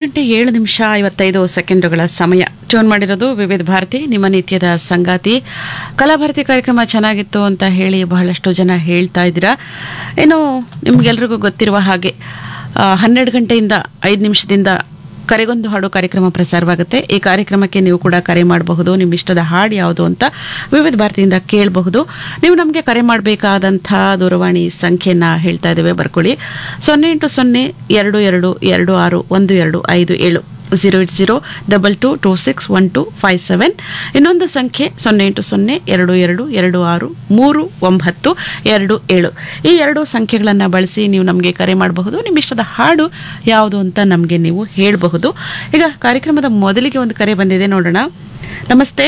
ಗಂಟೆ ಏಳು ನಿಮಿಷ ಐವತ್ತೈದು ಸೆಕೆಂಡುಗಳ ಸಮಯ ಟ್ಯೂನ್ ಮಾಡಿರೋದು ವಿವಿಧ ಭಾರತಿ ನಿಮ್ಮ ನಿತ್ಯದ ಸಂಗಾತಿ ಕಲಾಭಾರತಿ ಕಾರ್ಯಕ್ರಮ ಚೆನ್ನಾಗಿತ್ತು ಅಂತ ಹೇಳಿ ಬಹಳಷ್ಟು ಜನ ಹೇಳ್ತಾ ಇದ್ದೀರಾ ಇನ್ನು ನಿಮ್ಗೆಲ್ರಿಗೂ ಗೊತ್ತಿರುವ ಹಾಗೆ ಆ, ಹನ್ನೆರಡು ಗಂಟೆಯಿಂದ ಐದು ನಿಮಿಷದಿಂದ ಕರೆಗೊಂದು ಹಾಡು ಕಾರ್ಯಕ್ರಮ ಪ್ರಸಾರವಾಗುತ್ತೆ ಈ ಕಾರ್ಯಕ್ರಮಕ್ಕೆ ನೀವು ಕೂಡ ಕರೆ ಮಾಡಬಹುದು ನಿಮ್ಮ ಇಷ್ಟದ ಹಾಡು ಯಾವುದು ಅಂತ ವಿವಿಧ ಭಾರತಿಯಿಂದ ಕೇಳಬಹುದು ನೀವು ನಮಗೆ ಕರೆ ಮಾಡಬೇಕಾದಂಥ ದೂರವಾಣಿ ಸಂಖ್ಯೆನ ಹೇಳ್ತಾ ಇದ್ದೇವೆ ಬರ್ಕೊಳ್ಳಿ ಸೊನ್ನೆ ಎಂಟು ಸೊನ್ನೆ ಎರಡು ಎರಡು ಎರಡು ಆರು ಒಂದು ಎರಡು ಐದು ಏಳು zero eight zero double two two six one two five seven ಇನ್ನೊಂದು ಸಂಖ್ಯೆ ಸೊನ್ನೆ ಎಂಟು ಸೊನ್ನೆ ಎರಡು ಎರಡು ಎರಡು ಆರು ಮೂರು ಒಂಬತ್ತು ಎರಡು ಏಳು ಈ ಎರಡು ಸಂಖ್ಯೆಗಳನ್ನು ಬಳಸಿ ನೀವು ನಮಗೆ ಕರೆ ಮಾಡಬಹುದು ನಿಮ್ಮ ಇಷ್ಟದ ಹಾಡು ಯಾವುದು ಅಂತ ನಮಗೆ ನೀವು ಹೇಳಬಹುದು ಈಗ ಕಾರ್ಯಕ್ರಮದ ಮೊದಲಿಗೆ ಒಂದು ಕರೆ ಬಂದಿದೆ ನೋಡೋಣ ನಮಸ್ತೆ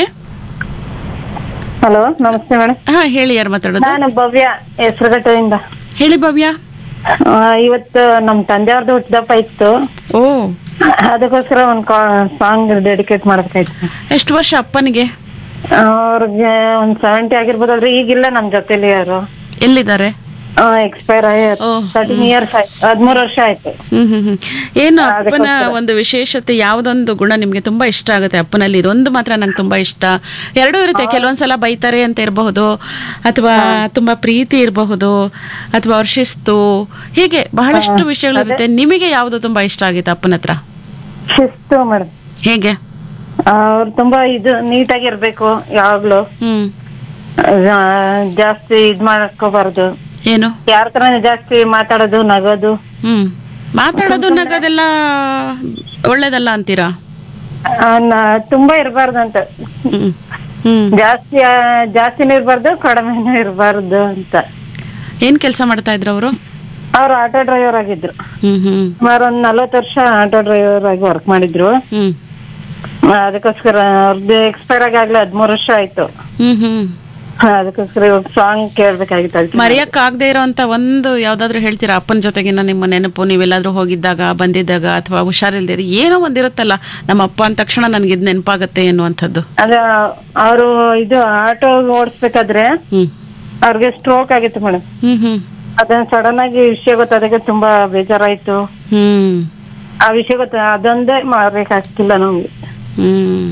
ಹಲೋ ನಮಸ್ತೆ ಮೇಡಮ್ ಹಾ ಹೇಳಿ ಯಾರು ಮಾತಾಡೋದು ನಾನು ಭವ್ಯ ಹೆಸರುಘಟ್ಟದಿಂದ ಹೇಳಿ ಭವ್ಯ ಆ, ಇವತ್ತು ನಮ್ ತಂದೆಯವ್ರದ್ದು ಹುಟ್ಟಿದಪ್ಪ ಇತ್ತು ಓ ಅದಕ್ಕೋಸ್ಕರ ಒಂದ್ ಸಾಂಗ್ ಡೆಡಿಕೇಟ್ ಮಾಡ್ಬೇಕಾಯ್ತು ಎಷ್ಟು ವರ್ಷ ಅಪ್ಪನಿಗೆ ಅವ್ರಿಗೆ ಒಂದ್ ಸೆವೆಂಟಿ ಆಗಿರ್ಬೋದಲ್ರಿ ಈಗಿಲ್ಲ ನಮ್ ಜೊತೆಲಿ ಅವರು ಎಲ್ಲಿದ್ದಾರೆ ಎಕ್ಸ್ಪೈರ್ ಆಗಿ ಓ, ತರ್ಟೀನ್ ಇಯರ್ಸ್ ಆಯ್ತು ಹದ್ಮೂರ್ ವರ್ಷ ಆಯ್ತು ಹ್ಮ್ ಹ್ಮ್ ಹ್ಮ್ ಏನು ಅಪ್ಪನ ಅದಕ್ಕೋಸ್ಕರ. ಒಂದು ವಿಶೇಷತೆ ಯಾವ್ದೊಂದು ಗುಣ ನಿಮ್ಗೆ ತುಂಬಾ ಇಷ್ಟ ಆಗುತ್ತೆ ಅಪ್ಪನಲ್ಲಿ ಇದೊಂದು ಮಾತ್ರ ನಂಗೆ ತುಂಬಾ ಇಷ್ಟ ಎರಡೂ ಇರುತ್ತೆ ಕೆಲವೊಂದ್ಸಲ ಬೈತಾರೆ ಅಂತ ಇರಬಹುದು ಅಥವಾ ತುಂಬಾ ಪ್ರೀತಿ ಇರಬಹುದು ಅಥವಾ ಅವ್ರ ಶಿಸ್ತು ಹೀಗೆ ಬಹಳಷ್ಟು ವಿಷಯಗಳಿರುತ್ತೆ ನಿಮಗೆ ಯಾವ್ದು ತುಂಬಾ ಇಷ್ಟ ಆಗಿತ್ತು ಅಪ್ಪನ ಹತ್ರ ಶಿಸ್ತು ಮೇಡಮ್ ಹೇಗೆ ಅವ್ರು ತುಂಬಾ ಇದು ನೀಟಾಗಿರ್ಬೇಕು ಯಾವಾಗ್ಲೂ ಹ್ಮ್ ಆ, ಜಾಸ್ತಿ ಇದ್ ಮಾಡ್ಕೋಬಾರ್ದು ಏನು ಯಾರ ತರ ಜಾಸ್ತಿ ಮಾತಾಡೋದು ನಗೋದು ಹ್ಮ್ ಮಾತಾಡೋದು ನಗೋದೆಲ್ಲ ಒಳ್ಳೇದಲ್ಲ ಅಂತೀರಾ ಆ, ನ- ತುಂಬಾ ಇರಬಾರ್ದು ಅಂತ ಹ್ಮ್ ಹ್ಮ್ ಜಾಸ್ತಿ ಆ, ಜಾಸ್ತಿನೂ ಇರಬಾರ್ದು ಕಡಿಮೆನೂ ಇರಬಾರ್ದು ಅಂತ ಏನ್ ಕೆಲಸ ಮಾಡ್ತಾ ಇದ್ರು ಅವರು ಅವ್ರು ಆಟೋ ಡ್ರೈವರ್ ಆಗಿದ್ರು ಹ್ಮ್ ಹ್ಮ್ ಸುಮಾರು ಒಂದ್ ನಲ್ವತ್ತು ವರ್ಷ ಆಟೋ ಡ್ರೈವರ್ ಆಗಿ ವರ್ಕ್ ಮಾಡಿದ್ರು ಹ್ಮ್ ಆ, ಅದಕ್ಕೋಸ್ಕರ ಅವ್ರದ್ದು ಎಕ್ಸ್ಪೈರ್ ಆಗಿ ಆಗ್ಲೇ ಹದ್ಮೂರು ವರ್ಷ ಆಯ್ತು ಹ್ಮ್ ಹ್ಮ್ ಆ, ಅದಕ್ಕೋಸ್ಕರ ಇವಾಗ ಸಾಂಗ್ ಕೇಳ್ಬೇಕಾಗಿತ್ತು ಅದಕ್ಕೆ ಮರೆಯಕ್ ಆಗದೆ ಇರೋಂತ ಒಂದು ಯಾವ್ದಾದ್ರು ಹೇಳ್ತೀರಾ ಅಪ್ಪನ ಜೊತೆಗಿನ ನಿಮ್ಮ ನೆನಪು ನೀವೆಲ್ಲಾದ್ರೂ ಹೋಗಿದ್ದಾಗ ಬಂದಿದ್ದಾಗ ಅಥವಾ ಹುಷಾರಿಲ್ದಿರಿ ಏನೋ ಒಂದಿರುತ್ತಲ್ಲ ನಮ್ಮ ಅಪ್ಪ ಅಂದ ತಕ್ಷಣ ನನ್ಗೆ ಇದು ನೆನಪಾಗತ್ತೆ ಅನ್ನುವಂಥದ್ದು ಅದ ಅವರು ಇದು ಆಟೋ ಓಡಿಸ್ಬೇಕಾದ್ರೆ ಹ್ಮ್ ಅವ್ರಿಗೆ ಸ್ಟ್ರೋಕ್ ಆಗಿತ್ತು ಮೇಡಮ್ ಹ್ಮ್ ಹ್ಮ್ ಅದನ್ನ ಸಡನ್ ಆಗಿ ವಿಷಯ ಗೊತ್ತಾದಾಗ ತುಂಬಾ ಬೇಜಾರಾಯ್ತು ಹ್ಮ್ ಆ ವಿಷಯ ಗೊತ್ತ ಅದೊಂದೇ ಮಾಡ್ಬೇಕಾಗ್ತಿಲ್ಲ ನಮ್ಗೆ ಹ್ಮ್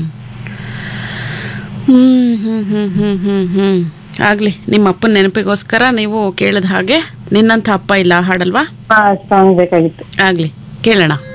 ಹ್ಮ್ ಹ್ಮ್ ಹ್ಮ್ ಹ್ಮ್ ಹ್ಮ್ ಹ್ಮ್ ಆಗ್ಲಿ ನಿಮ್ಮ ಅಪ್ಪನ ನೆನಪಿಗೋಸ್ಕರ ನೀವು ಕೇಳಿದ ಹಾಗೆ ನಿನ್ನಂಥ ಅಪ್ಪ ಇಲ್ಲ ಹಾಡಲ್ವಾ ಆ ಸಾಂಗ್ ಬೇಕಾಗಿತ್ತು ಆಗ್ಲಿ ಕೇಳೋಣ